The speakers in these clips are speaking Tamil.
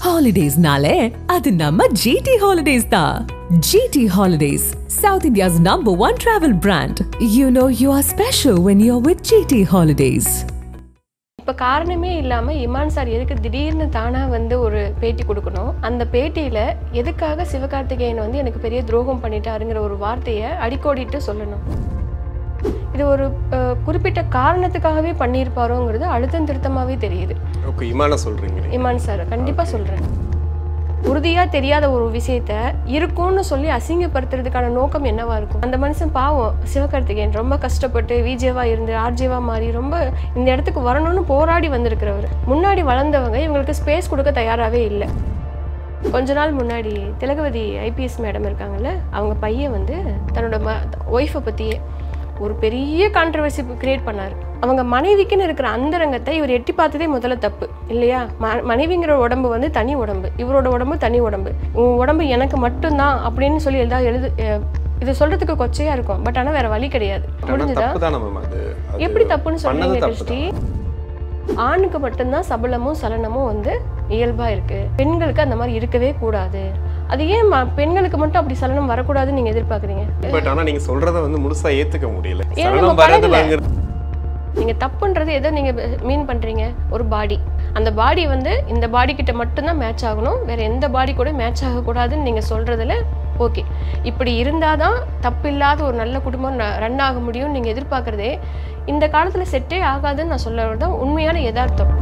ஹாலிடேஸ்னாலே அது நம்ம ஜிடி ஹாலிடேஸ் தான் GT Holidays south India's number one travel brand you know you are special when you are with GT Holidays இப்போ காரணமே இல்லாமல் இமான் சார் எதுக்கு திடீர்னு தானாக வந்து ஒரு பேட்டி கொடுக்கணும் அந்த பேட்டியில் எதுக்காக சிவகார்த்திகேயன் வந்து எனக்கு பெரிய துரோகம் பண்ணிட்டாருங்கிற ஒரு வார்த்தையை அடிக்கோடிட்டு சொல்லணும் இது ஒரு அஹ், குறிப்பிட்ட காரணத்துக்காகவே பண்ணியிருப்பாரோங்கிறது அழுத்தம் திருத்தமாகவே தெரியுது ஓகே இமான சொல்றீங்க இமான் சார் கண்டிப்பாக சொல்கிறேன் உறுதியாக தெரியாத ஒரு விஷயத்த இருக்கும்னு சொல்லி அசிங்கப்படுத்துறதுக்கான நோக்கம் என்னவா இருக்கும் அந்த மனுஷன் பாவம் சிவகார்த்திகேயன் ரொம்ப கஷ்டப்பட்டு விஜேவா இருந்து ஆர்ஜேவா மாறி ரொம்ப இந்த இடத்துக்கு வரணும்னு போராடி வந்திருக்கிறவர் முன்னாடி வளர்ந்தவங்க இவங்களுக்கு ஸ்பேஸ் கொடுக்க தயாராகவே இல்லை கொஞ்ச நாள் முன்னாடி திலகவதி ஐபிஎஸ் மேடம் இருக்காங்கல்ல அவங்க பையன் வந்து தன்னோட ம ஒய்ஃபை பற்றியே ஒரு பெரிய கான்ட்ரவர்சி கிரியேட் பண்ணார் அவங்க மனைவிக்குன்னு இருக்கிற அந்தரங்கத்தை இவர் எட்டி பார்த்ததே முதல்ல தப்பு இல்லையா ம மனைவிங்கிற உடம்பு வந்து தனி உடம்பு இவரோட உடம்பு தனி உடம்பு உன் உடம்பு எனக்கு மட்டும்தான் அப்படின்னு சொல்லி ஏதாவது எழுது அஹ் இது சொல்றதுக்கு கொச்சையா இருக்கும் பட் ஆனால் வேற வழி கிடையாது ஆனா முடிஞ்சுதா தப்பு தான் மேம் அது அது எப்படி தப்புன்னு பண்ணது சொல்றீங்க தப்பு கிறிஸ்டி ஆணுக்கு மட்டும்தான் சபலமும் சலனமும் வந்து இயல்பா இருக்கு பெண்களுக்கு அந்த மாதிரி இருக்கவே கூடாது அது ஏன் ம- பெண்களுக்கு மட்டும் அப்படி சலனம் வரக்கூடாதுன்னு நீங்க எதிர்பார்க்குறீங்க பட் ஆனா நீங்க சொல்றத வந்து முழுசா ஏத்துக்க முடியல ஏன் நம்ம சரணம் வரது பழகல? வாங்குறது நீங்க தப்புன்றது எதை நீங்க மீன் பண்றீங்க ஒரு பாடி அந்த பாடி வந்து இந்த பாடி கிட்ட மட்டும்தான் மேட்ச் ஆகணும் வேற எந்த பாடி கூட மேட்ச் ஆகக்கூடாதுன்னு நீங்க சொல்றதுல ஓகே இப்படி இருந்தாதான் தப்பில்லாத ஒரு நல்ல குடும்பம் ரன் ஆக முடியும்னு நீங்க எதிர்பார்க்கறதே இந்த காலத்துல செட்டே ஆகாதுன்னு நான் சொல்ல தான் உண்மையான யதார்த்தம்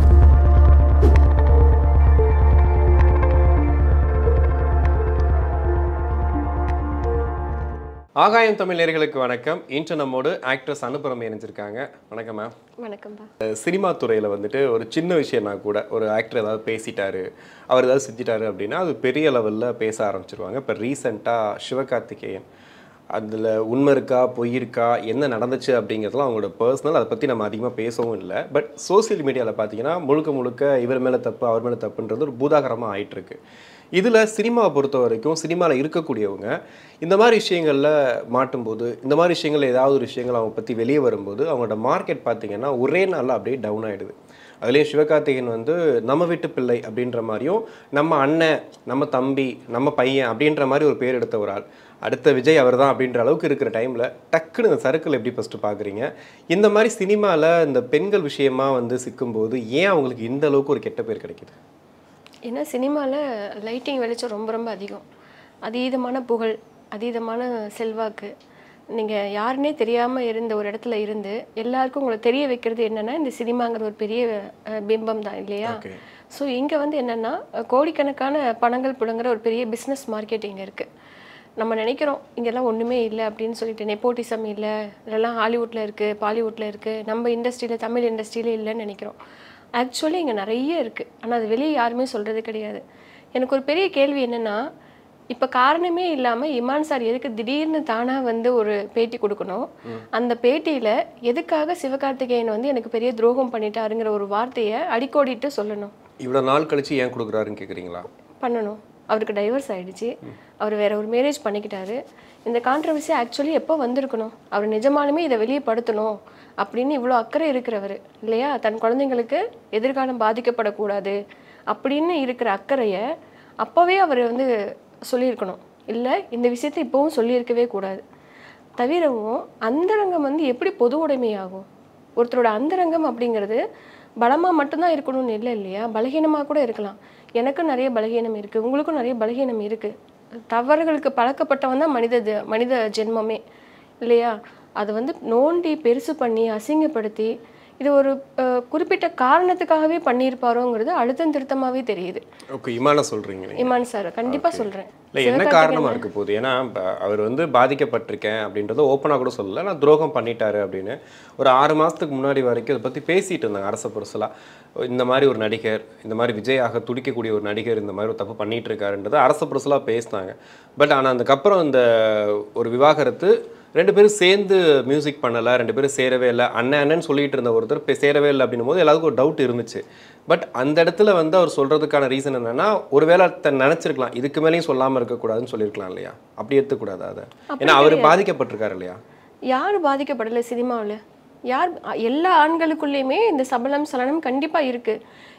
ஆகாயம் தமிழ் நேர்களுக்கு வணக்கம் இன்று நம்மோடு ஆக்ட்ரஸ் அனுப்புறம் இணைஞ்சிருக்காங்க வணக்கம் மேம் வணக்கம்பா சினிமா துறையில் வந்துட்டு ஒரு சின்ன விஷயம்னா கூட ஒரு ஆக்டர் ஏதாவது பேசிட்டாரு அவர் ஏதாவது செஞ்சிட்டாரு அப்படின்னா அது பெரிய லெவலில் பேச ஆரம்பிச்சிருவாங்க இப்போ ரீசெண்டாக சிவகார்த்திகேயன் அதில் உண்மை இருக்கா பொய் இருக்கா என்ன நடந்துச்சு அப்படிங்கிறதுலாம் அவங்களோட பர்சனல் அதை பற்றி நம்ம அதிகமாக பேசவும் இல்லை பட் சோஷியல் மீடியாவில் பார்த்தீங்கன்னா முழுக்க முழுக்க இவர் மேலே தப்பு அவர் மேலே தப்புன்றது ஒரு பூதாகரமாக ஆயிட்டிருக்கு இதில் சினிமாவை பொறுத்த வரைக்கும் சினிமாவில் இருக்கக்கூடியவங்க இந்த மாதிரி விஷயங்களில் மாட்டும்போது இந்த மாதிரி விஷயங்கள் ஏதாவது ஒரு விஷயங்கள் அவங்க பற்றி வெளியே வரும்போது அவங்களோட மார்க்கெட் பார்த்தீங்கன்னா ஒரே நாளில் அப்படியே டவுன் ஆகிடுது அதுலேயும் சிவகார்த்திகேயன் வந்து நம்ம வீட்டு பிள்ளை அப்படின்ற மாதிரியும் நம்ம அண்ணன் நம்ம தம்பி நம்ம பையன் அப்படின்ற மாதிரி ஒரு பேர் எடுத்த ஒரு ஆள் அடுத்த விஜய் அவர் தான் அப்படின்ற அளவுக்கு இருக்கிற டைமில் டக்குன்னு இந்த சர்க்கிள் எப்படி ஃபஸ்ட்டு பார்க்குறீங்க இந்த மாதிரி சினிமாவில் இந்த பெண்கள் விஷயமா வந்து சிக்கும்போது ஏன் அவங்களுக்கு இந்த அளவுக்கு ஒரு கெட்ட பேர் கிடைக்குது ஏன்னா சினிமாவில் லைட்டிங் வெளிச்சம் ரொம்ப ரொம்ப அதிகம் அதீதமான புகழ் அதீதமான செல்வாக்கு நீங்கள் யாருன்னே தெரியாமல் இருந்த ஒரு இடத்துல இருந்து எல்லாருக்கும் உங்களை தெரிய வைக்கிறது என்னென்னா இந்த சினிமாங்கிற ஒரு பெரிய அஹ், பிம்பம் தான் இல்லையா ஓகே ஸோ இங்கே வந்து என்னென்னா கோடிக்கணக்கான பணங்கள் புழங்குற ஒரு பெரிய பிஸ்னஸ் மார்க்கெட் இங்கே இருக்குது நம்ம நினைக்கிறோம் இங்கெல்லாம் ஒன்றுமே இல்லை அப்படின்னு சொல்லிட்டு நெப்போட்டிசம் இல்லை இதெல்லாம் ஹாலிவுட்டில் இருக்குது பாலிவுட்டில் இருக்குது நம்ம இண்டஸ்ட்ரியில் தமிழ் இண்டஸ்ட்ரியில் இல்லைன்னு நினைக்கிறோம் ஆக்சுவலி இங்கே நிறைய இருக்குது ஆனால் அது வெளியே யாருமே சொல்கிறது கிடையாது எனக்கு ஒரு பெரிய கேள்வி என்னென்னா இப்போ காரணமே இல்லாமல் இமான் சார் எதுக்கு திடீர்னு தானாக வந்து ஒரு பேட்டி கொடுக்கணும் அந்த பேட்டியில் எதுக்காக சிவகார்த்திகேயன் வந்து எனக்கு பெரிய துரோகம் பண்ணிட்டாருங்கிற ஒரு வார்த்தையை அடிக்கோடிட்டு சொல்லணும் இவ்வளோ நாள் கழிச்சு ஏன் கொடுக்குறாருன்னு கேட்குறீங்களா பண்ணணும் அவருக்கு டைவர்ஸ் ஆயிடுச்சு அவர் வேற ஒரு மேரேஜ் பண்ணிக்கிட்டாரு இந்த கான்ட்ரவர்சி ஆக்சுவலி எப்போ வந்திருக்கணும் அவர் நிஜமாலுமே இதை வெளியே படுத்தணும் அப்படின்னு இவ்வளோ அக்கறை இருக்கிறவர் இல்லையா தன் குழந்தைங்களுக்கு எதிர்காலம் பாதிக்கப்படக்கூடாது அப்படின்னு இருக்கிற அக்கறையை அப்போவே அவர் வந்து சொல்லியிருக்கணும் இல்லை இந்த விஷயத்தை இப்போவும் சொல்லியிருக்கவே கூடாது தவிரவும் அந்தரங்கம் வந்து எப்படி பொது உடைமையாகும் ஒருத்தரோட அந்தரங்கம் அப்படிங்கிறது பலமாக மட்டும்தான் இருக்கணும்னு இல்லை இல்லையா பலகீனமாக கூட இருக்கலாம் எனக்கும் நிறைய பலகீனம் இருக்குது உங்களுக்கும் நிறைய பலகீனம் இருக்குது தவறுகளுக்கு பழக்கப்பட்டவன் தான் மனித ஜ- மனித ஜென்மமே இல்லையா அதை வந்து நோண்டி பெருசு பண்ணி அசிங்கப்படுத்தி இது ஒரு அஹ், குறிப்பிட்ட காரணத்துக்காகவே பண்ணியிருப்பாரோங்கிறது அழுத்தம் திருத்தமாகவே தெரியுது ஓகே இமான சொல்கிறீங்க நீங்கள் இமான் சார் கண்டிப்பாக சொல்கிறேன் இல்லை என்ன காரணமாக இருக்க போகுது ஏன்னா ப- அவர் வந்து பாதிக்கப்பட்டிருக்கேன் அப்படின்றத ஓப்பனாக கூட சொல்லல நான் துரோகம் பண்ணிட்டாரு அப்படின்னு ஒரு ஆறு மாதத்துக்கு முன்னாடி வரைக்கும் அதை பற்றி பேசிட்டு இருந்தாங்க அரச புரசலாக இந்த மாதிரி ஒரு நடிகர் இந்த மாதிரி விஜயாக துடிக்கக்கூடிய ஒரு நடிகர் இந்த மாதிரி ஒரு தப்பு பண்ணிட்டு இருக்காருன்றதை அரச புரசலாக பேசினாங்க பட் ஆனால் அதுக்கப்புறம் இந்த ஒரு விவாகரத்து ரெண்டு பேரும் சேர்ந்து மியூசிக் பண்ணலை ரெண்டு பேரும் சேரவே இல்லை அண்ணன் அண்ணன் சொல்லிட்டு இருந்த ஒருத்தர் இப்போ சேரவே இல்லை அப்படின்னும் போது எல்லாருக்கும் ஒரு டவுட் இருந்துச்சு பட் அந்த இடத்துல வந்து அவர் சொல்றதுக்கான ரீசன் என்னன்னா ஒருவேளை தன் நினைச்சிருக்கலாம் இதுக்கு மேலேயும் சொல்லாம இருக்கக்கூடாதுன்னு சொல்லியிருக்கலாம் இல்லையா அப்படி எடுத்துக்கூடாது அதை ஏன்னா அவர் பாதிக்கப்பட்டிருக்காரு இல்லையா யார் பாதிக்கப்படலை சினிமாவில் யார் எல்லா ஆண்களுக்குள்ளேயுமே இந்த சபலம் சலனம் கண்டிப்பாக இருக்குது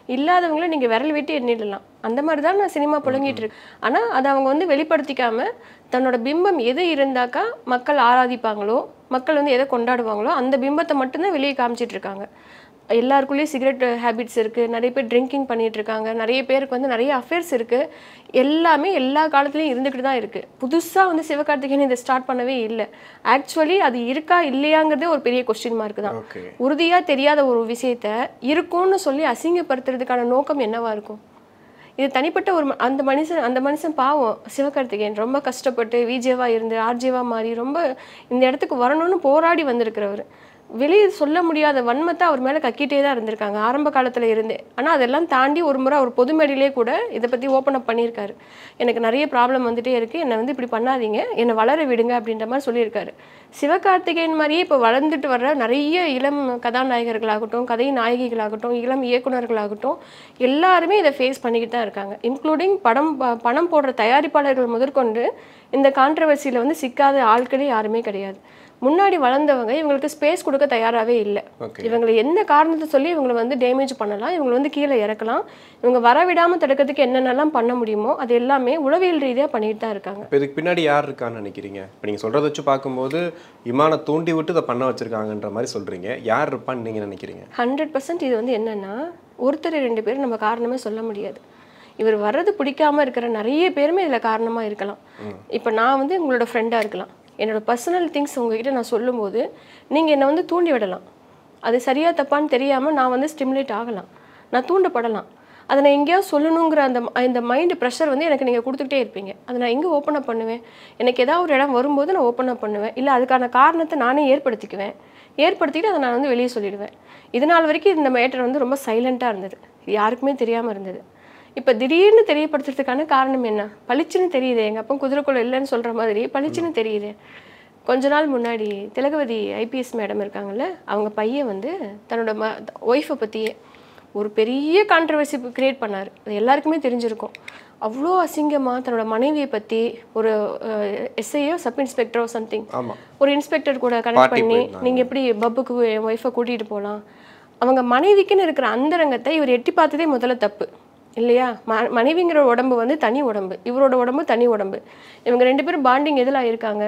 இல்லாதவங்கள நீங்க விரல் விட்டு எண்ணிடலாம் அந்த மாதிரி தான் நான் சினிமா புழங்கிட்டு இருக்கு ஆனா அதை அவங்க வந்து வெளிப்படுத்திக்காம தன்னோட பிம்பம் எது இருந்தாக்கா மக்கள் ஆராதிப்பாங்களோ மக்கள் வந்து எதை கொண்டாடுவாங்களோ அந்த பிம்பத்தை மட்டும்தான் வெளியே காமிச்சிட்டு இருக்காங்க எல்லாருக்குள்ளேயும் சிகரெட் ஹேபிட்ஸ் இருக்குது நிறைய பேர் ட்ரிங்கிங் பண்ணிட்டு இருக்காங்க நிறைய பேருக்கு வந்து நிறைய அஃபேர்ஸ் இருக்குது எல்லாமே எல்லா காலத்துலேயும் இருந்துக்கிட்டு தான் இருக்குது புதுசாக வந்து சிவகார்த்திகேயன் இதை ஸ்டார்ட் பண்ணவே இல்லை ஆக்சுவலி அது இருக்கா இல்லையாங்கிறதே ஒரு பெரிய கொஸ்டின் மார்க் தான் ஓகே உறுதியாக தெரியாத ஒரு விஷயத்த இருக்கும்னு சொல்லி அசிங்கப்படுத்துறதுக்கான நோக்கம் என்னவா இருக்கும் இது தனிப்பட்ட ஒரு ம- அந்த மனுஷன் அந்த மனுஷன் பாவம் சிவகார்த்திகேயன் ரொம்ப கஷ்டப்பட்டு விஜேவா இருந்து ஆர்ஜேவா மாறி ரொம்ப இந்த இடத்துக்கு வரணும்னு போராடி வந்திருக்கிறவர் வெளியே சொல்ல முடியாத வன்மத்தை அவர் மேலே கக்கிட்டே தான் இருந்திருக்காங்க ஆரம்ப காலத்தில் இருந்தே ஆனால் அதெல்லாம் தாண்டி ஒரு முறை அவர் பொது மேடையிலே கூட இதை பற்றி ஓப்பன் அப் பண்ணியிருக்காரு எனக்கு நிறைய ப்ராப்ளம் வந்துட்டே இருக்குது என்னை வந்து இப்படி பண்ணாதீங்க என்னை வளர விடுங்க அப்படின்ற மாதிரி சொல்லியிருக்காரு சிவகார்த்திகேயன் மாதிரியே இப்போ வளர்ந்துட்டு வர்ற நிறைய இளம் கதாநாயகர்களாகட்டும் கதை நாயகிகளாகட்டும் இளம் இயக்குனர்களாகட்டும் எல்லாருமே இதை ஃபேஸ் பண்ணிக்கிட்டு தான் இருக்காங்க இன்க்ளூடிங் படம் ப- பணம் போடுற தயாரிப்பாளர்கள் முதற்கொண்டு இந்த கான்ட்ரவர்சியில் வந்து சிக்காத ஆட்களே யாருமே கிடையாது முன்னாடி வளர்ந்தவங்க இவங்களுக்கு ஸ்பேஸ் கொடுக்க தயாராகவே இல்லை ஓகே இவங்களை எந்த காரணத்தை சொல்லி இவங்களை வந்து டேமேஜ் பண்ணலாம் இவங்களை வந்து கீழே இறக்கலாம் இவங்க வரவிடாமல் தடுக்கிறதுக்கு என்னென்னலாம் பண்ண முடியுமோ அது எல்லாமே உளவியல் ரீதியாக பண்ணிட்டு தான் இருக்காங்க இப்போ இதுக்கு பின்னாடி யார் இருக்கான்னு நினைக்கிறீங்க இப்போ நீங்கள் சொல்கிறத வச்சு பார்க்கும்போது இமானை தூண்டி விட்டு இதை பண்ண வச்சிருக்காங்கன்ற மாதிரி சொல்கிறீங்க யார் இருப்பான்னு நீங்கள் நினைக்கிறீங்க ஹண்ட்ரட் பர்சன்ட் இது வந்து என்னன்னா ஒருத்தர் ரெண்டு பேர் நம்ம காரணமே சொல்ல முடியாது இவர் வர்றது பிடிக்காம இருக்கிற நிறைய பேருமே இதில் காரணமாக இருக்கலாம் இப்போ நான் வந்து உங்களோட ஃப்ரெண்டாக இருக்கலாம் என்னோட பர்சனல் திங்ஸ் உங்ககிட்ட நான் சொல்லும்போது நீங்கள் என்னை வந்து தூண்டி விடலாம் அது சரியா தப்பான்னு தெரியாமல் நான் வந்து ஸ்டிமுலேட் ஆகலாம் நான் தூண்டப்படலாம் அதை நான் எங்கேயாவது சொல்லணுங்கிற அந்த ம- இந்த மைண்டு ப்ரெஷர் வந்து எனக்கு நீங்கள் கொடுத்துக்கிட்டே இருப்பீங்க அதை நான் எங்கே ஓப்பன் அப் பண்ணுவேன் எனக்கு ஏதாவது ஒரு இடம் வரும்போது நான் ஓப்பன் அப் பண்ணுவேன் இல்லை அதுக்கான காரணத்தை நானே ஏற்படுத்திக்குவேன் ஏற்படுத்திட்டு அதை நான் வந்து வெளியே சொல்லிடுவேன் இது நாள் வரைக்கும் இந்த மேட்டர் வந்து ரொம்ப சைலண்ட்டாக இருந்தது இது யாருக்குமே தெரியாமல் இருந்தது இப்போ திடீர்னு தெரியப்படுத்துறதுக்கான காரணம் என்ன பளிச்சுன்னு தெரியுது எங்கள் அப்பா குதிரைக்குள்ள இல்லைன்னு சொல்கிற மாதிரி பளிச்சுன்னு தெரியுது கொஞ்ச நாள் முன்னாடி திலகவதி ஐபிஎஸ் மேடம் இருக்காங்கல்ல அவங்க பையன் வந்து தன்னோட ம ஒய்ஃபை பற்றியே ஒரு பெரிய கான்ட்ரவர்சி கிரியேட் பண்ணார் அது எல்லாருக்குமே தெரிஞ்சிருக்கும் அவ்வளோ அசிங்கமாக தன்னோட மனைவியை பற்றி ஒரு எஸ்ஐயோ சப் இன்ஸ்பெக்டரோ சம்திங் ஆமாம் ஒரு இன்ஸ்பெக்டர் கூட கனெக்ட் Party பண்ணி போயிருந்தாங்க. நீங்கள் எப்படி பப்புக்கு என் ஒய்ஃபை கூட்டிகிட்டு போகலாம் அவங்க மனைவிக்குன்னு இருக்கிற அந்தரங்கத்தை இவர் எட்டி பார்த்ததே முதல்ல தப்பு இல்லையா ம மனைவிங்கிற உடம்பு வந்து தனி உடம்பு இவரோட உடம்பு தனி உடம்பு இவங்க ரெண்டு பேரும் பாண்டிங் எதில் இருக்காங்க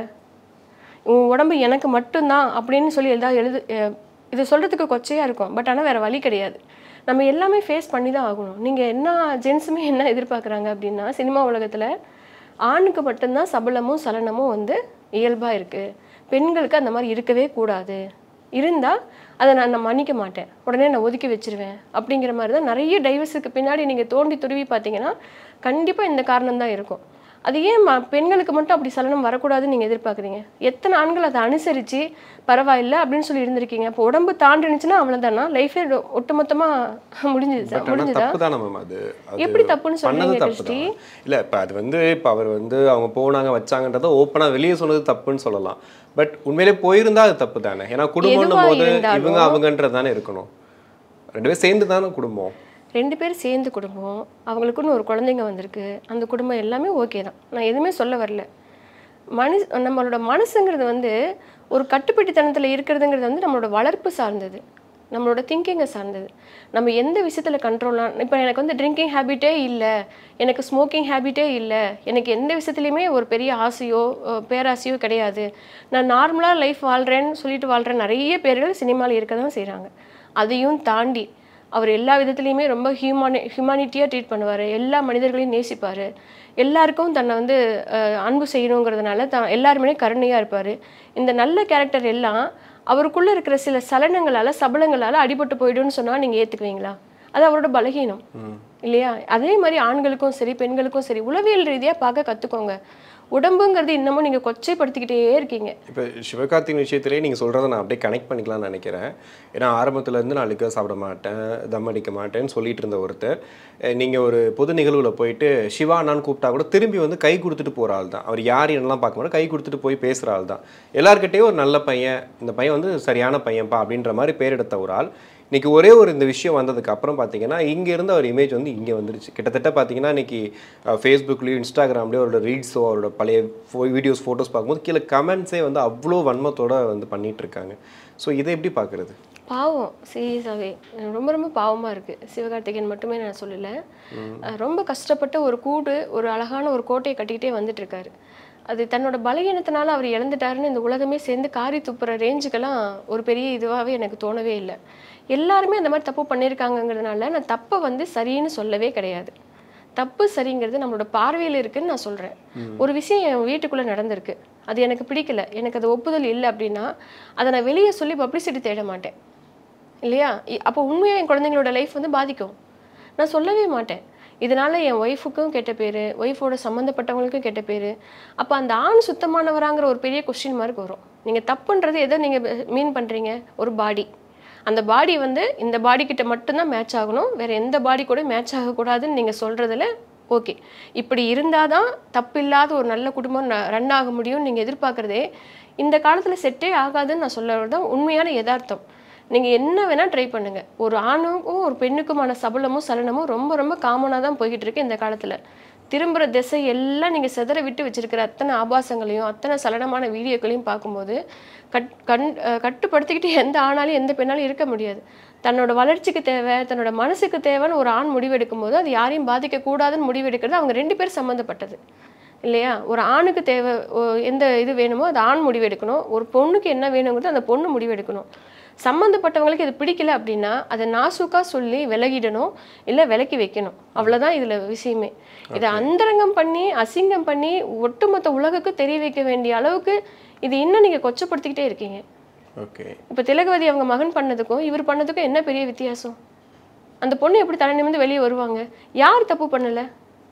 உன் உடம்பு எனக்கு மட்டும்தான் அப்படின்னு சொல்லி எதாவது எழுது அஹ் இது சொல்கிறதுக்கு கொச்சையாக இருக்கும் பட் ஆனால் வேறு வழி கிடையாது நம்ம எல்லாமே ஃபேஸ் பண்ணி தான் ஆகணும் நீங்கள் என்ன ஜென்ஸுமே என்ன எதிர்பார்க்குறாங்க அப்படின்னா சினிமா உலகத்தில் ஆணுக்கு மட்டும்தான் சபலமும் சலனமும் வந்து இயல்பாக இருக்குது பெண்களுக்கு அந்த மாதிரி இருக்கவே கூடாது இருந்தால் அதை நான் நான் மன்னிக்க மாட்டேன் உடனே நான் ஒதுக்கி வச்சிருவேன் அப்படிங்கிற மாதிரி தான் நிறைய டைவர்ஸுக்கு பின்னாடி நீங்கள் தோண்டி துருவி பார்த்தீங்கன்னா கண்டிப்பாக இந்த காரணம் தான் இருக்கும் அது ஏன் ம- பெண்களுக்கு மட்டும் அப்படி சலனம் வரக்கூடாதுன்னு நீங்கள் எதிர்பார்க்குறீங்க எத்தனை ஆண்கள் அதை அனுசரித்து பரவாயில்ல அப்படின்னு சொல்லி இருந்திருக்கீங்க இப்போ உடம்பு தாண்டினுச்சுன்னா அவ்வளோதானா லைஃபே ஒட்டுமொத்தமாக முடிஞ்சுது பட் ஆனால் முடிஞ்சுதா தப்பு தானே மேம் அது அது எப்படி தப்புன்னு பண்ணது சொல்றீங்க தப்பு கிறிஸ்டி தான் இல்லை இப்போ அது வந்து இப்போ அவர் வந்து அவங்க போனாங்க வச்சாங்கன்றத ஓப்பனாக வெளியே சொன்னது தப்புன்னு சொல்லலாம் பட் உண்மையிலே போயிருந்தா அது தப்பு தானே ஏன்னா குடும்பம்னும் எதுவா போது இருந்தாலும் இவங்க அவங்கன்றது தானே இருக்கணும் ரெண்டு பேரும் சேர்ந்து தானே குடும்பம் ரெண்டு பேரும் சேர்ந்து குடும்பம் அவங்களுக்குன்னு ஒரு குழந்தைங்க வந்திருக்கு அந்த குடும்பம் எல்லாமே ஓகே தான் நான் எதுவுமே சொல்ல வரல மனு நம்மளோட மனசுங்கிறது வந்து ஒரு கட்டுப்பட்டித்தனத்தில் இருக்கிறதுங்கிறது வந்து நம்மளோட வளர்ப்பு சார்ந்தது நம்மளோட திங்கிங்கை சார்ந்தது நம்ம எந்த விஷயத்தில் கண்ட்ரோலாக இப்போ எனக்கு வந்து ட்ரிங்கிங் ஹேபிட்டே இல்லை எனக்கு ஸ்மோக்கிங் ஹேபிட்டே இல்லை எனக்கு எந்த விஷயத்துலையுமே ஒரு பெரிய ஆசையோ அஹ், பேராசையோ கிடையாது நான் நார்மலாக லைஃப் வாழ்கிறேன்னு சொல்லிட்டு வாழ்கிற நிறைய பேர்கள் சினிமாவில் இருக்க தான் செய்கிறாங்க அதையும் தாண்டி அவர் எல்லா விதத்துலையுமே ரொம்ப ஹியூமானி ஹியூமானிட்டியாக ட்ரீட் பண்ணுவார் எல்லா மனிதர்களையும் நேசிப்பார் எல்லாருக்கும் தன்னை வந்து அஹ், அன்பு செய்யணுங்கிறதுனால தான் எல்லாருமே கருணையாக இருப்பார் இந்த நல்ல கேரக்டர் எல்லாம் அவருக்குள்ளே இருக்கிற சில சலனங்களால் சபலங்களால் அடிபட்டு போயிடும்னு சொன்னால் நீங்கள் ஏற்றுக்குவீங்களா அது அவரோட பலகீனம் இல்லையா அதே மாதிரி ஆண்களுக்கும் சரி பெண்களுக்கும் சரி உளவியல் ரீதியாக பார்க்க கற்றுக்கோங்க உடம்புங்கிறது இன்னமும் நீங்கள் கொச்சைப்படுத்திக்கிட்டே இருக்கீங்க இப்போ சிவகார்த்திகன் விஷயத்திலே நீங்கள் சொல்கிறத நான் அப்படியே கனெக்ட் பண்ணிக்கலாம்னு நினைக்கிறேன் ஏன்னா ஆரம்பத்துல இருந்து நான் லிக்கர் சாப்பிட மாட்டேன் தம் அடிக்க மாட்டேன்னு சொல்லிட்டு இருந்த ஒருத்தர் நீங்கள் ஒரு பொது நிகழ்வில் போயிட்டு சிவா அண்ணான்னு கூப்பிட்டா கூட திரும்பி வந்து கை கொடுத்துட்டு போகிற ஆள் தான் அவர் யார் என்னலாம் பார்க்க மாட்டோம் கை கொடுத்துட்டு போய் பேசுகிற ஆள் தான் எல்லார்கிட்டயும் ஒரு நல்ல பையன் இந்த பையன் வந்து சரியான பையன்ப்பா அப்படின்ற மாதிரி பேர் எடுத்த ஒரு ஆள் இன்னைக்கு ஒரே ஒரு இந்த விஷயம் வந்ததுக்கு அப்புறம் பார்த்தீங்கன்னா இங்க இருந்த ஒரு இமேஜ் வந்து இங்கே வந்துருச்சு கிட்டத்தட்ட பார்த்தீங்கன்னா இன்னைக்கு ஃபேஸ்புக்லேயும் இன்ஸ்டாகிராம்லேயும் அவரோட ரீல்ஸோ அவரோட பழைய வீடியோஸ் ஃபோட்டோஸ் பார்க்கும்போது கீழே கமெண்ட்ஸே வந்து அவ்வளோ வன்மத்தோட வந்து பண்ணிட்டு இருக்காங்க ஸோ இதை எப்படி பார்க்குறது பாவம் சீரியஸாகவே ரொம்ப ரொம்ப பாவமாக இருக்குது சிவகார்த்திகேயன் மட்டுமே நான் சொல்லலை அஹ் ரொம்ப கஷ்டப்பட்டு ஒரு கூடு ஒரு அழகான ஒரு கோட்டையை கட்டிக்கிட்டே வந்துட்டு இருக்காரு அது தன்னோட பலகீனத்தினால அவர் இழந்துட்டாருன்னு இந்த உலகமே சேர்ந்து காரி துப்புற ரேஞ்சுக்கெல்லாம் ஒரு பெரிய இதுவாகவே எனக்கு தோணவே இல்லை எல்லாருமே அந்த மாதிரி தப்பு பண்ணியிருக்காங்கங்கிறதுனால நான் தப்பை வந்து சரின்னு சொல்லவே கிடையாது தப்பு சரிங்கிறது நம்மளோட பார்வையில் இருக்குன்னு நான் சொல்கிறேன் ஒரு விஷயம் என் வீட்டுக்குள்ளே நடந்திருக்கு அது எனக்கு பிடிக்கல எனக்கு அது ஒப்புதல் இல்லை அப்படின்னா அதை நான் வெளியே சொல்லி பப்ளிசிட்டி தேட மாட்டேன் இல்லையா இ- அப்போ உண்மையாக என் குழந்தைங்களோட லைஃப் வந்து பாதிக்கும் நான் சொல்லவே மாட்டேன் இதனால என் ஒய்ஃபுக்கும் கெட்ட பேர் ஒய்ஃபோட சம்மந்தப்பட்டவங்களுக்கும் கெட்ட பேர் அப்போ அந்த ஆண் சுத்தமானவராங்கிற ஒரு பெரிய கொஸ்டின் மார்க் வரும் நீங்கள் தப்புன்றது எதை நீங்கள் மீன் பண்ணுறீங்க ஒரு பாடி அந்த பாடி வந்து இந்த பாடி கிட்ட மட்டும்தான் மேட்ச் ஆகணும் வேற எந்த பாடி கூட மேட்ச் ஆகக்கூடாதுன்னு நீங்கள் சொல்கிறதுல ஓகே இப்படி இருந்தால் தான் தப்பில்லாத ஒரு நல்ல குடும்பம் ரன் ஆக முடியும்னு நீங்கள் எதிர்பார்க்குறதே இந்த காலத்தில் செட்டே ஆகாதுன்னு நான் சொல்ல தான் உண்மையான யதார்த்தம் நீங்கள் என்ன வேணால் ட்ரை பண்ணுங்கள் ஒரு ஆணுக்கும் ஒரு பெண்ணுக்குமான சபலமும் சலனமும் ரொம்ப ரொம்ப காமனாக தான் போய்கிட்டு இருக்கு இந்த காலத்தில் திரும்புகிற திசை எல்லாம் நீங்கள் செதற விட்டு வச்சிருக்கிற அத்தனை ஆபாசங்களையும் அத்தனை சலனமான வீடியோக்களையும் பார்க்கும்போது கட் கண் அஹ் கட்டுப்படுத்திக்கிட்டு எந்த ஆணாலும் எந்த பெண்ணாலும் இருக்க முடியாது தன்னோட வளர்ச்சிக்கு தேவை தன்னோட மனசுக்கு தேவைன்னு ஒரு ஆண் முடிவெடுக்கும் போது அது யாரையும் பாதிக்கக்கூடாதுன்னு முடிவெடுக்கிறது அவங்க ரெண்டு பேரும் சம்மந்தப்பட்டது இல்லையா ஒரு ஆணுக்கு தேவை ஓ- எந்த இது வேணுமோ அது ஆண் முடிவெடுக்கணும் ஒரு பொண்ணுக்கு என்ன வேணுங்கிறது அந்த பொண்ணு முடிவெடுக்கணும் சம்மந்தப்பட்டவங்களுக்கு இது பிடிக்கல அப்படின்னா அதை நாசுக்கா சொல்லி விலகிடணும் இல்லை விலக்கி வைக்கணும் அவ்வளோதான் இதில் விஷயமே இதை அந்தரங்கம் பண்ணி அசிங்கம் பண்ணி ஒட்டுமொத்த உலகுக்கு தெரிய வைக்க வேண்டிய அளவுக்கு இது இன்னும் நீங்கள் கொச்சப்படுத்திக்கிட்டே இருக்கீங்க ஓகே இப்போ திலகவதி அவங்க மகன் பண்ணதுக்கும் இவர் பண்ணதுக்கும் என்ன பெரிய வித்தியாசம் அந்த பொண்ணு எப்படி தலை நிமிர்ந்து வெளியே வருவாங்க யார் தப்பு பண்ணலை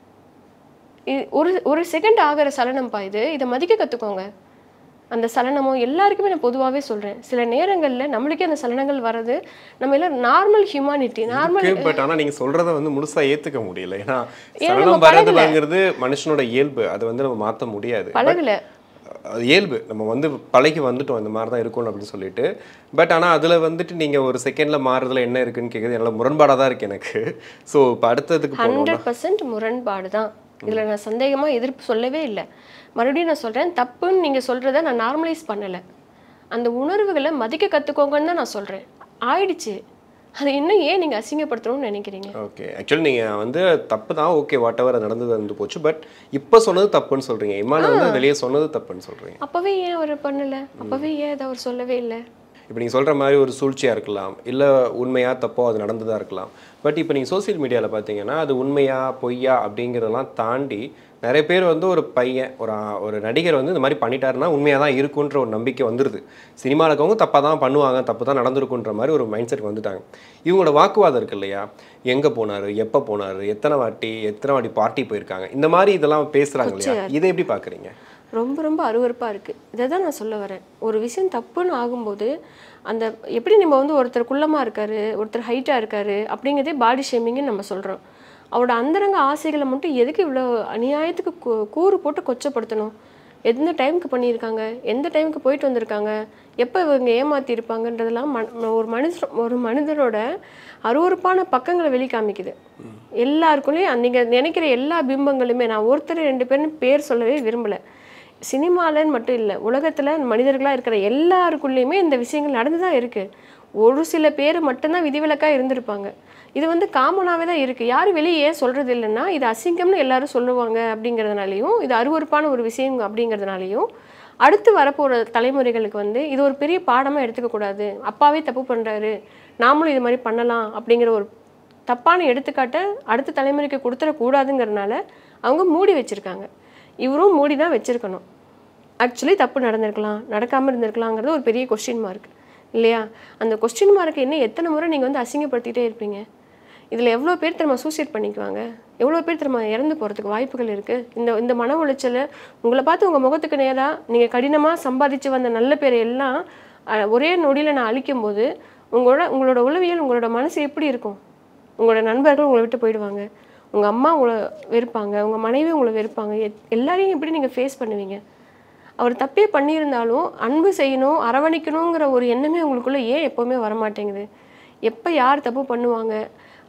இது ஒரு ஒரு செகண்ட் ஆகிற சலனம்ப்பா இது இதை மதிக்க கற்றுக்கோங்க அந்த சலனமும் எல்லாருக்குமே நான் பொதுவாகவே சொல்கிறேன் சில நேரங்களில் நம்மளுக்கே அந்த சலனங்கள் வர்றது நம்ம எல்லாம் நார்மல் ஹியூமானிட்டி நார்மல் பட் ஆனா நீங்க சொல்றத வந்து முழுசா ஏத்துக்க முடியல ஏன்னா ஏன் நம்ம சலனம் பழகல. வர்றதுங்கிறது மனுஷனோட இயல்பு அதை வந்து நம்ம மாத்த முடியாது பழகல அது இயல்பு நம்ம வந்து பழகி வந்துட்டோம் இந்த மாதிரி தான் இருக்கணும் அப்படின்னு சொல்லிட்டு பட் ஆனால் அதில் வந்துட்டு நீங்கள் ஒரு செகண்டில் மாறுறதுல என்ன இருக்குன்னு கேட்குறது எல்லாம் முரண்பாடாக தான் இருக்குது எனக்கு ஸோ இப்போ அடுத்ததுக்கு போனோம்னா ஹண்ட்ரட் பர்சன்ட் முரண்பாடு தான் இதில் நான் சந்தேகமாக எதிர்ப்பு சொல்லவே இல்லை மறுபடியும் நான் சொல்கிறேன் தப்புன்னு நீங்கள் சொல்கிறத நான் நார்மலைஸ் பண்ணலை அந்த உணர்வுகளை மதிக்க கற்றுக்கோங்கன்னு தான் நான் சொல்கிறேன் ஆயிடுச்சு அது இன்னும் ஏன் நீங்கள் அசிங்கப்படுத்தணும்னு நினைக்கிறீங்க ஓகே ஆக்சுவலி நீங்கள் வந்து தப்பு தான் ஓகே வாட் எவர் நடந்தது வந்து போச்சு பட் இப்போ சொன்னது தப்புன்னு சொல்கிறீங்க இம்மான் வந்து வெளியே சொன்னது தப்புன்னு சொல்கிறீங்க அப்போவே ஏன் அவர் பண்ணலை அப்போவே ஏன் அதை அவர் சொல்லவே இல்லை இப்போ நீங்கள் சொல்கிற மாதிரி ஒரு சூழ்ச்சியாக இருக்கலாம் இல்லை உண்மையாக தப்போ அது நடந்ததாக இருக்கலாம் பட் இப்போ நீங்கள் சோஷியல் மீடியாவில் பார்த்தீங்கன்னா அது உண்மையா பொய்யா அப்படிங்கிறதெல்லாம் தாண்டி நிறைய பேர் வந்து ஒரு பையன் ஒரு ஆ- ஒரு நடிகர் வந்து இந்த மாதிரி பண்ணிட்டாருன்னா உண்மையாக தான் இருக்குன்ற ஒரு நம்பிக்கை வந்துடுது சினிமாவில் இருக்கவங்க தப்பாக தான் பண்ணுவாங்க தப்பு தான் நடந்திருக்குன்ற மாதிரி ஒரு மைண்ட் செட் வந்துட்டாங்க இவங்களோட வாக்குவாதம் இருக்கு இல்லையா எங்கே போனார் எப்போ போனார் எத்தனை வாட்டி எத்தனை வாட்டி பார்ட்டி போயிருக்காங்க இந்த மாதிரி இதெல்லாம் பேசுகிறாங்க இல்லையா இதை எப்படி பார்க்குறீங்க ரொம்ப ரொம்ப அருவருப்பாக இருக்குது இதை தான் நான் சொல்ல வரேன் ஒரு விஷயம் தப்புன்னு ஆகும்போது அந்த எப்படி நம்ம வந்து ஒருத்தர் குள்ளமாக இருக்காரு ஒருத்தர் ஹைட்டாக இருக்காரு அப்படிங்கிறதே பாடி ஷேமிங்னு நம்ம சொல்கிறோம் அவரோட அந்தரங்க ஆசைகளை மட்டும் எதுக்கு இவ்வளோ அநியாயத்துக்கு கூ- கூறு போட்டு கொச்சப்படுத்தணும் எந்த டைமுக்கு பண்ணியிருக்காங்க எந்த டைமுக்கு போயிட்டு வந்திருக்காங்க எப்போ இவங்க ஏமாத்தி இருப்பாங்கன்றதெல்லாம் மன ஒரு மனுஷன் ஒரு மனிதனோட அருவருப்பான பக்கங்களை வெளி காமிக்குது எல்லாருக்குள்ளேயும் நீங்கள் நினைக்கிற எல்லா பிம்பங்களுமே நான் ஒருத்தர் ரெண்டு பேரும் பேர் சொல்லவே விரும்பலை சினிமாலன்னு மட்டும் இல்லை உலகத்தில் மனிதர்களாக இருக்கிற எல்லாருக்குள்ளேயுமே இந்த விஷயங்கள் நடந்து தான் இருக்குது ஒரு சில பேர் மட்டும்தான் விதிவிலக்காக இருந்திருப்பாங்க இது வந்து காமனாகவே தான் இருக்குது யாரும் வெளியே ஏன் சொல்கிறது இல்லைன்னா இது அசிங்கம்னு எல்லாரும் சொல்லுவாங்க அப்படிங்கிறதுனாலையும் இது அருவருப்பான ஒரு விஷயம் அப்படிங்கிறதுனாலையும் அடுத்து வரப்போகிற தலைமுறைகளுக்கு வந்து இது ஒரு பெரிய பாடமாக எடுத்துக்கக்கூடாது அப்பாவே தப்பு பண்ணுறாரு நாமளும் இது மாதிரி பண்ணலாம் அப்படிங்கிற ஒரு தப்பான எடுத்துக்காட்டை அடுத்த தலைமுறைக்கு கொடுத்துடக்கூடாதுங்கிறதுனால அவங்க மூடி வச்சுருக்காங்க இவரும் மூடி தான் வச்சுருக்கணும் ஆக்சுவலி தப்பு நடந்திருக்கலாம் நடக்காமல் இருந்திருக்கலாங்கிறது ஒரு பெரிய கொஸ்டின் மார்க் இல்லையா அந்த கொஸ்டின் மார்க்கு இன்னும் எத்தனை முறை நீங்கள் வந்து அசிங்கப்படுத்திட்டே இருப்பீங்க இதில் எவ்வளோ பேர் திரும்ப சூசைட் பண்ணிக்குவாங்க எவ்வளோ பேர் திரும்ப இறந்து போகிறதுக்கு வாய்ப்புகள் இருக்குது இந்த இந்த மன உளைச்சலை உங்களை பார்த்து உங்கள் முகத்துக்கு நேராக நீங்கள் கடினமாக சம்பாதிச்சு வந்த நல்ல பேரை எல்லாம் அஹ், ஒரே நொடியில் நான் அழிக்கும் போது உங்களோட உங்களோட உளவியல் உங்களோட மனசு எப்படி இருக்கும் உங்களோட நண்பர்கள் உங்களை விட்டு போயிடுவாங்க உங்கள் அம்மா உங்களை வெறுப்பாங்க உங்கள் மனைவி உங்களை வெறுப்பாங்க எத்- எல்லாரையும் எப்படி நீங்கள் ஃபேஸ் பண்ணுவீங்க அவர் தப்பே பண்ணியிருந்தாலும் அன்பு செய்யணும் அரவணைக்கணுங்கிற ஒரு எண்ணமே உங்களுக்குள்ளே ஏன் எப்போவுமே வரமாட்டேங்குது எப்போ யார் தப்பு பண்ணுவாங்க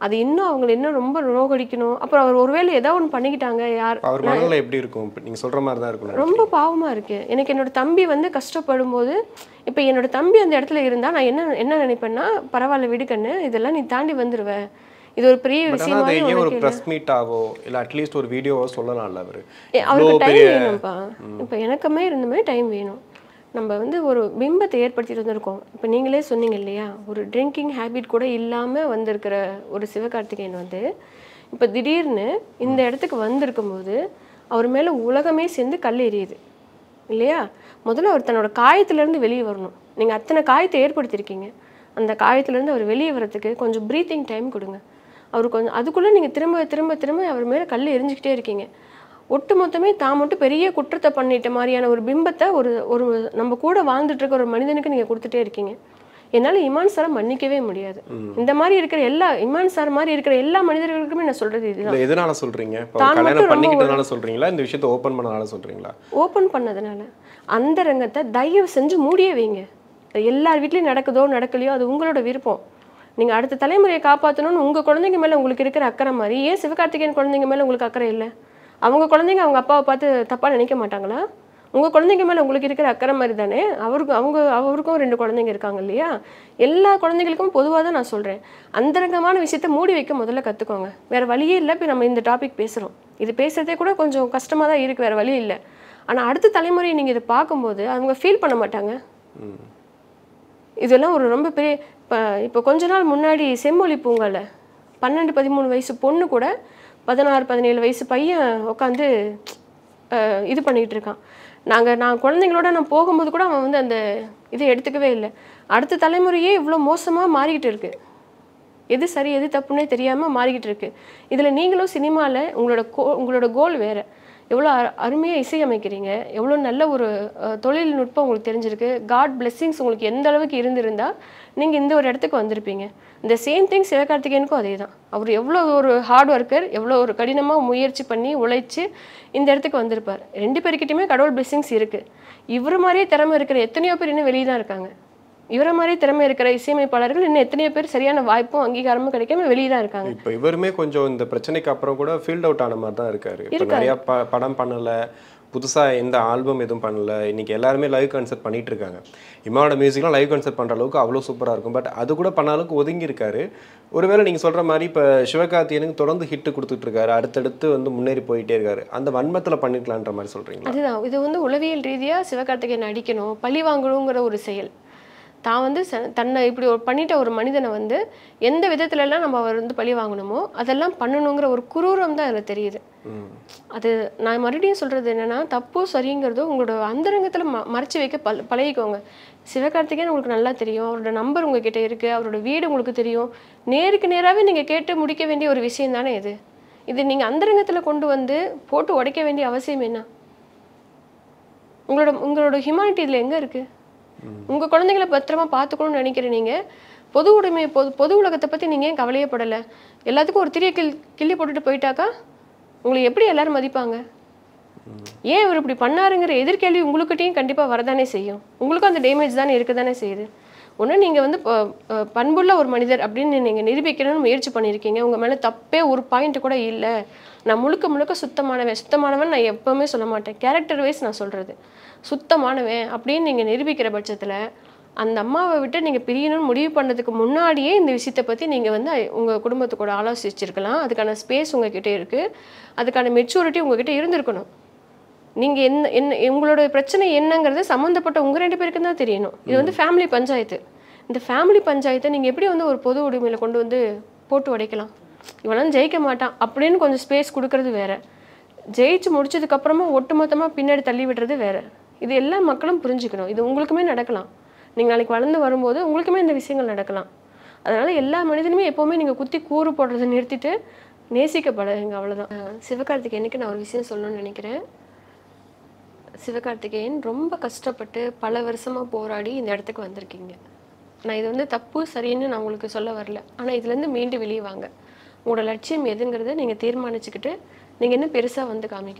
அது இன்னும் அவங்களை இன்னும் ரொம்ப நோகடிக்கணும் அப்புறம் அவர் ஒருவேளை ஏதோ ஒன்று பண்ணிக்கிட்டாங்க யார் அவர் மனநிலை எப்படி இருக்கும் இப்ப நீங்க சொல்ற மாதிரி தான் இருக்கும் ரொம்ப பாவமா இருக்கு எனக்கு என்னோட தம்பி வந்து கஷ்டப்படும் போது இப்போ என்னோட தம்பி அந்த இடத்துல இருந்தா நான் என்ன என்ன நினைப்பேன்னா பரவாயில்ல விடுக்கண்ணு இதெல்லாம் நீ தாண்டி வந்துருவ இது ஒரு பெரிய பட் ஆனால் அது விஷயமா ஏன் ஒரு உனக்கு ப்ரெஸ் மீட்டாவோ இல்லை அட்லீஸ்ட் ஒரு வீடியோவோ சொல்லலாம்ல அவரு ஏ, அவருக்கு இவ்வளோ டைம் பெரிய வேணும்ப்பா இப்போ எனக்குமே இருந்த மாதிரி டைம் வேணும் நம்ம வந்து ஒரு பிம்பத்தை ஏற்படுத்திட்டு வந்திருக்கோம் இப்போ நீங்களே சொன்னீங்க இல்லையா ஒரு ட்ரிங்கிங் ஹேபிட் கூட இல்லாமல் வந்திருக்கிற ஒரு சிவகார்த்திகேயன் வந்து இப்போ திடீர்னு இந்த இடத்துக்கு வந்திருக்கும் போது அவர் மேலே உலகமே சேர்ந்து கல் எறியுது இல்லையா முதல்ல அவர் தன்னோட காயத்திலேருந்து வெளியே வரணும் நீங்கள் அத்தனை காயத்தை ஏற்படுத்தியிருக்கீங்க அந்த காயத்திலேருந்து அவர் வெளியே வரதுக்கு கொஞ்சம் ப்ரீத்திங் டைம் கொடுங்க அவர் கொஞ்சம் அதுக்குள்ளே நீங்கள் திரும்ப திரும்ப திரும்ப அவர் மேலே கல் எரிஞ்சுக்கிட்டே இருக்கீங்க ஒட்டு மொத்தமே தான் மட்டும் பெரிய குற்றத்தை பண்ணிட்ட மாதிரியான ஒரு பிம்பத்தை ஒரு ஒரு நம்ம கூட வாழ்ந்துட்டு இருக்க ஒரு மனிதனுக்கு நீங்கள் கொடுத்துட்டே இருக்கீங்க என்னால் இமான் சாரை மன்னிக்கவே முடியாது இந்த மாதிரி இருக்கிற எல்லா இமான் சார் மாதிரி இருக்கிற எல்லா மனிதர்களுக்குமே நான் சொல்றது இதுதான் இல்லை எதனால சொல்றீங்க இப்போ தான் மட்டும் கல்யாணம் ரொம்ப பண்ணிக்கிட்டதுனால சொல்றீங்களா இந்த விஷயத்தை ஓப்பன் பண்ணனால சொல்றீங்களா ஓப்பன் பண்ணதுனால அந்த ரங்கத்தை தயவு செஞ்சு மூடியே வைங்க அது எல்லார் வீட்லேயும் நடக்குதோ நடக்கலையோ அது உங்களோட விருப்பம் நீங்கள் அடுத்த தலைமுறையை காப்பாற்றணும்னு உங்கள் குழந்தைங்க மேலே உங்களுக்கு இருக்கிற அக்கறை மாதிரி ஏன் சிவகார்த்திகேயன் குழந்தைங்க மேலே உங்களுக்கு அக்கறை இல்லை அவங்க குழந்தைங்க அவங்க அப்பாவை பார்த்து தப்பாக நினைக்க மாட்டாங்களா உங்கள் குழந்தைங்க மேலே உங்களுக்கு இருக்கிற அக்கறை மாதிரி தானே அவருக்கு அவங்க அவருக்கும் ரெண்டு குழந்தைங்க இருக்காங்க இல்லையா எல்லா குழந்தைகளுக்கும் பொதுவாக தான் நான் சொல்கிறேன் அந்தரங்கமான விஷயத்த மூடி வைக்க முதல்ல கற்றுக்கோங்க வேறு வழியே இல்லை இப்போ நம்ம இந்த டாபிக் பேசுகிறோம் இது பேசுறதே கூட கொஞ்சம் கஷ்டமாக தான் இருக்குது வேறு வழி இல்லை ஆனால் அடுத்த தலைமுறையை நீங்கள் இதை பார்க்கும்போது அவங்க ஃபீல் பண்ண மாட்டாங்க இதெல்லாம் ஒரு ரொம்ப பெரிய இப்போ இப்போ கொஞ்ச நாள் முன்னாடி செம்மொழி பூங்கால பன்னெண்டு பதிமூணு வயசு பொண்ணு கூட பதினாறு பதினேழு வயசு பையன் உட்காந்து இது பண்ணிக்கிட்டு இருக்கான் நாங்கள் நான் குழந்தைங்களோட நான் போகும்போது கூட அவன் வந்து அந்த இதை எடுத்துக்கவே இல்லை அடுத்த தலைமுறையே இவ்வளோ மோசமாக மாறிக்கிட்டு இருக்கு எது சரி எது தப்புன்னே தெரியாமல் மாறிக்கிட்டு இருக்கு இதில் நீங்களும் சினிமாவில் உங்களோட கோ உங்களோட கோல் வேறு எவ்வளோ அருமையாக இசையமைக்கிறீங்க எவ்வளோ நல்ல ஒரு அஹ், தொழில்நுட்பம் உங்களுக்கு தெரிஞ்சிருக்கு காட் blessings உங்களுக்கு எந்த அளவுக்கு இருந்திருந்தா நீங்கள் இந்த ஒரு இடத்துக்கு வந்திருப்பீங்க இந்த சேம் திங் சிவகார்த்திகேயனுக்கும் அதே தான் அவர் எவ்வளோ ஒரு ஹார்ட் ஒர்க்கர் எவ்வளோ ஒரு கடினமாக முயற்சி பண்ணி உழைச்சி இந்த இடத்துக்கு வந்திருப்பார் ரெண்டு பேர்கிட்டயுமே கடவுள் blessings இருக்குது இவர் மாதிரியே திறமை இருக்கிற எத்தனையோ பேர் இன்னும் வெளியே தான் இருக்காங்க இவரை மாதிரி திறமை இருக்கிற இசையமைப்பாளர்கள் இன்னும் எத்தனையோ பேர் சரியான வாய்ப்பும் அங்கீகாரமும் கிடைக்காம வெளியே தான் இருக்காங்க இப்போ இவருமே கொஞ்சம் இந்த பிரச்சனைக்கு அப்புறம் கூட ஃபீல்ட் அவுட் ஆன மாதிரி தான் இருக்காரு இப்போ நிறைய ப படம் பண்ணல புதுசா எந்த ஆல்பம் எதுவும் பண்ணல இன்னைக்கு எல்லாருமே லைவ் கான்சர்ட் பண்ணிட்டு இருக்காங்க இமாவோட மியூசிக்லாம் லைவ் கான்சர்ட் பண்ற அளவுக்கு அவ்வளோ சூப்பரா இருக்கும் பட் அது கூட பண்ண அளவுக்கு ஒதுங்கி இருக்காரு ஒருவேளை நீங்க சொல்ற மாதிரி இப்போ சிவகார்த்தியனுக்கு தொடர்ந்து ஹிட் கொடுத்துட்டு இருக்காரு அடுத்தடுத்து வந்து முன்னேறி போயிட்டே இருக்காரு அந்த வன்மத்துல பண்ணிருக்கலான்ற மாதிரி சொல்றீங்களா அதுதான் இது வந்து உளவியல் ரீதியா சிவகார்த்திகேயன் அடிக்கணும் பழி வாங்கணுங்கிற ஒரு செயல் தான் வந்து ச- தன்னை இப்படி ஒரு பண்ணிட்ட ஒரு மனிதனை வந்து எந்த விதத்துல எல்லாம் நம்ம அவர் வந்து பழி வாங்கணுமோ அதெல்லாம் பண்ணணுங்கிற ஒரு குரூரம் தான் அதில் தெரியுது ம். அது நான் மறுபடியும் சொல்றது என்னன்னா தப்போ சரிங்கிறதோ உங்களோட அந்தரங்கத்துல ம மறைச்சு வைக்க பழ பழகிக்கோங்க சிவகார்த்திகேயன் உங்களுக்கு நல்லா தெரியும் அவரோட நம்பர் உங்ககிட்ட இருக்கு அவரோட வீடு உங்களுக்கு தெரியும் நேருக்கு நேராவே நீங்க கேட்டு முடிக்க வேண்டிய ஒரு விஷயம் தானே இது இது நீங்க அந்தரங்கத்துல கொண்டு வந்து போட்டு உடைக்க வேண்டிய அவசியம் என்ன உங்களோட உங்களோட ஹியூமானிட்டி இதுல எங்க இருக்கு உங்க குழந்தைங்களை பத்திரமா பார்த்துக்கணும்னு நினைக்கிற நீங்க பொது உடைமை பொது பொது உலகத்தை பத்தி நீங்க ஏன் கவலையே படல எல்லாத்துக்கும் ஒரு திரிய கில் கிள்ளி போட்டுட்டு போயிட்டாக்கா உங்களை எப்படி எல்லாரும் மதிப்பாங்க ஏன் இவர் இப்படி பண்ணாருங்கிற எதிர்கேள்வி உங்களுக்கிட்டையும் கண்டிப்பா வரதானே செய்யும் உங்களுக்கும் அந்த டேமேஜ் தானே இருக்க தானே செய்யுது ஒன்று நீங்கள் வந்து ப- அஹ் பண்புள்ள ஒரு மனிதர் அப்படின்னு நீங்கள் நிரூபிக்கணும்னு முயற்சி பண்ணியிருக்கீங்க உங்கள் மேலே தப்பே ஒரு பாயிண்ட் கூட இல்லை நான் முழுக்க முழுக்க சுத்தமானவன் சுத்தமானவன் நான் எப்பவுமே சொல்ல மாட்டேன் கேரக்டர் வைஸ் நான் சொல்கிறது சுத்தமானவன் அப்படின்னு நீங்கள் நிரூபிக்கிற பட்சத்தில் அந்த அம்மாவை விட்டு நீங்கள் பிரியணும்னு முடிவு பண்ணதுக்கு முன்னாடியே இந்த விஷயத்தை பற்றி நீங்கள் வந்து உங்கள் குடும்பத்து கூட ஆலோசிச்சிருக்கலாம் அதுக்கான ஸ்பேஸ் உங்ககிட்ட இருக்குது அதுக்கான மெச்சூரிட்டி உங்ககிட்ட இருந்திருக்கணும் நீங்க என்ன என்ன உங்களோட பிரச்சனை என்னங்கிறது சம்மந்தப்பட்ட உங்க ரெண்டு பேருக்கு தான் தெரியணும் இது வந்து ஃபேமிலி பஞ்சாயத்து இந்த ஃபேமிலி பஞ்சாயத்தை நீங்க எப்படி வந்து ஒரு பொது உரிமையில கொண்டு வந்து போட்டு உடைக்கலாம் இவெல்லாம் ஜெயிக்க மாட்டான் அப்படின்னு கொஞ்சம் ஸ்பேஸ் கொடுக்கறது வேற ஜெயிச்சு முடிச்சதுக்கு அப்புறமா ஒட்டுமொத்தமா பின்னாடி தள்ளி விடுறது வேற இது எல்லா மக்களும் புரிஞ்சுக்கணும் இது உங்களுக்குமே நடக்கலாம் நீங்க நாளைக்கு வளர்ந்து வரும்போது உங்களுக்குமே இந்த விஷயங்கள் நடக்கலாம் அதனால எல்லா மனிதனுமே எப்பவுமே நீங்க குத்தி கூறு போடுறதை நிறுத்திட்டு நேசிக்கப்படுங்க அவ்வளவுதான் அஹ் சிவகார்த்திகேயனுக்கு நான் ஒரு விஷயம் சொல்லணும்னு நினைக்கிறேன் சிவகார்த்திகேயன் ரொம்ப கஷ்டப்பட்டு பல வருஷமா போராடி இந்த இடத்துக்கு வந்திருக்கீங்க நான் இது வந்து தப்பு சரின்னு நான் உங்களுக்கு சொல்ல வரல ஆனால் இதுலேருந்து மீண்டு வெளியே வாங்க உங்களோட லட்சியம் எதுங்கிறத நீங்கள் தீர்மானிச்சுக்கிட்டு நீங்கள் இன்னும் பெருசாக வந்து காமிக்கணும்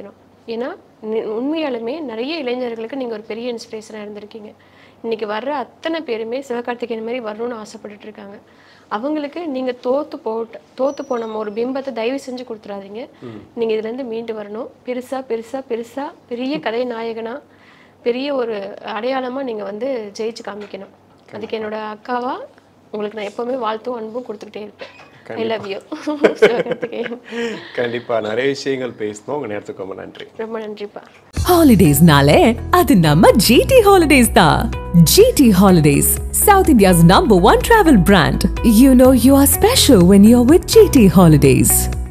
ஏன்னா நி- உண்மையாலுமே நிறைய இளைஞர்களுக்கு நீங்கள் ஒரு பெரிய இன்ஸ்பிரேஷனாக இருந்திருக்கீங்க இன்னைக்கு வர்ற அத்தனை பேருமே சிவகார்த்திகேயன் மாதிரி வரணும்னு ஆசைப்பட்டுட்டு இருக்காங்க அவங்களுக்கு நீங்கள் தோத்து போட்டு தோத்து போன ஒரு பிம்பத்தை தயவு செஞ்சு கொடுத்துறாதீங்க நீங்கள் இதுலேருந்து மீண்டு வரணும் பெருசாக பெருசாக பெருசாக பெரிய கதை நாயகனா பெரிய ஒரு அடையாளமாக நீங்கள் வந்து ஜெயிச்சு காமிக்கணும் அதுக்கு என்னோட அக்காவா உங்களுக்கு நான் எப்போவுமே வாழ்த்தும் அன்பும் கொடுத்துக்கிட்டே இருப்பேன் ஐ லவ் யூ சிவகார்த்திகேயன் கண்டிப்பா நிறைய விஷயங்கள் பேசணும் உங்க நேரத்துக்கு ரொம்ப நன்றி ரொம்ப நன்றிப்பா ஹாலிடேஸ்னாலே அது நம்ம ஜிடி ஹாலிடேஸ் தான் GT Holidays south India's number one travel brand you know you are special when you are with GT holidays